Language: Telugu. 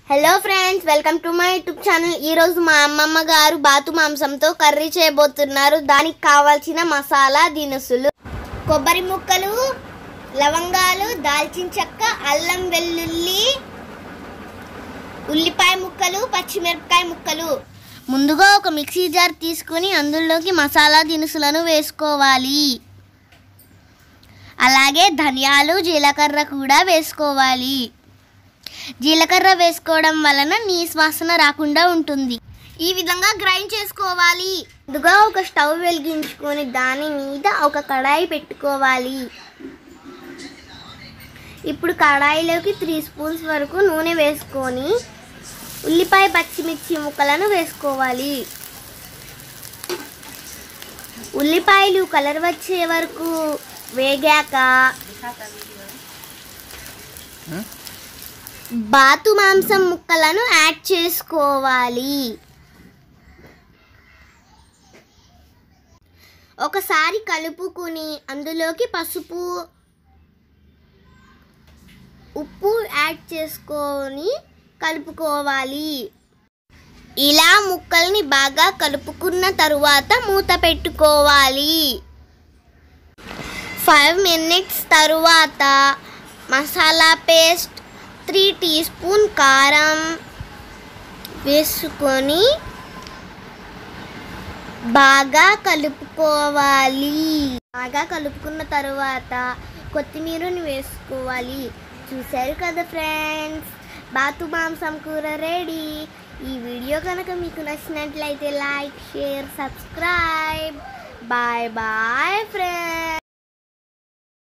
hello friends welcome to my YouTube channel ఈరోజు మా అమ్మమ్మ గారు బాతు మాంసంతో కర్రీ చేయబోతున్నారు దానికి కావాల్సిన మసాలా దినుసులు కొబ్బరి ముక్కలు లవంగాలు దాల్చిన చెక్క అల్లం వెల్లుల్లి ఉల్లిపాయ ముక్కలు పచ్చిమిరపకాయ ముక్కలు ముందుగా ఒక మిక్సీ జార్ తీసుకొని అందులోకి మసాలా దినుసులను వేసుకోవాలి అలాగే ధనియాలు జీలకర్ర కూడా వేసుకోవాలి జీలకర్ర వేసుకోవడం వలన నీసు వాసన రాకుండా ఉంటుంది ఈ విధంగా గ్రైండ్ చేసుకోవాలి ముందుగా ఒక స్టవ్ వెలిగించుకొని దాని మీద ఒక కడాయి పెట్టుకోవాలి ఇప్పుడు కడాయిలోకి త్రీ స్పూన్స్ వరకు నూనె వేసుకొని ఉల్లిపాయ పచ్చిమిర్చి ముక్కలను వేసుకోవాలి ఉల్లిపాయలు కలర్ వచ్చే వరకు వేగాక బాతు మాంసం ముక్కలను యాడ్ చేసుకోవాలి ఒకసారి కలుపుకుని అందులోకి పసుపు ఉప్పు యాడ్ చేసుకొని కలుపుకోవాలి ఇలా ముక్కల్ని బాగా కలుపుకున్న తరువాత మూత పెట్టుకోవాలి ఫైవ్ మినిట్స్ తరువాత masala paste three teaspoon కారం వేసుకొని బాగా కలుపుకోవాలి బాగా కలుపుకున్న తరువాత కొత్తిమీరని వేసుకోవాలి చూశారు కదా ఫ్రెండ్స్ బాతు మాంసం కూర రెడీ ఈ వీడియో కనుక మీకు నచ్చినట్లయితే like share subscribe bye bye friends